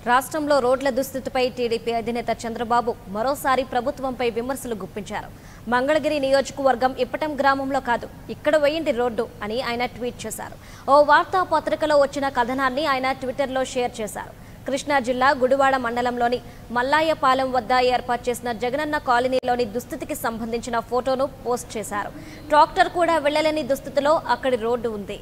రాష్ట్రంలో రోడ్ల దుస్థితిపై టీడీపీ అధినేత చంద్రబాబు మరోసారి ప్రభుత్వంపై విమర్శలు గుప్పించారు మంగళగిరి నియోజకవర్గం ఇప్పటం గ్రామంలో కాదు ఇక్కడ వేయండి రోడ్డు అని ఆయన ట్వీట్ చేశారు ఓ వార్తాపత్రికలో వచ్చిన కథనాన్ని ఆయన ట్విట్టర్లో షేర్ చేశారు కృష్ణా జిల్లా గుడివాడ మండలంలోని మల్లాయపాలెం వద్ద ఏర్పాటు చేసిన జగనన్న కాలనీలోని దుస్థితికి సంబంధించిన ఫోటోను పోస్ట్ చేశారు ట్రాక్టర్ కూడా వెళ్లలేని దుస్థితిలో అక్కడి రోడ్డు ఉంది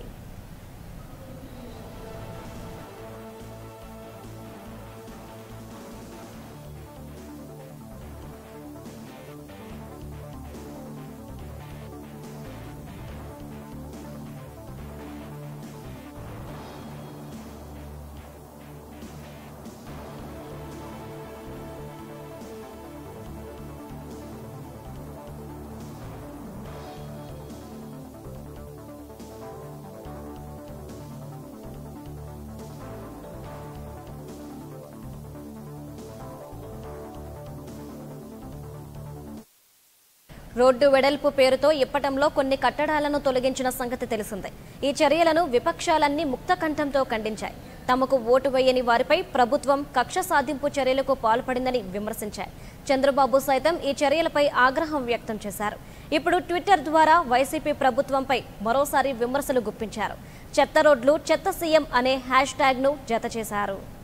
రోడ్డు వెడల్పు పేరుతో ఇప్పటంలో కొన్ని కట్టడాలను తొలగించిన సంగతి తెలిసిందే ఈ చర్యలను విపక్షాలన్నీ ముక్తకంఠంతో ఖండించాయి తమకు ఓటు వేయని వారిపై ప్రభుత్వం కక్ష సాధింపు చర్యలకు పాల్పడిందని విమర్శించాయి చంద్రబాబు సైతం ఈ చర్యలపై ఆగ్రహం వ్యక్తం చేశారు ఇప్పుడు ట్విట్టర్ ద్వారా వైసీపీ ప్రభుత్వంపై మరోసారి విమర్శలు గుప్పించారు చెత్త రోడ్లు చెత్త సీఎం అనే హ్యాష్ ట్యాగ్ను జత చేశారు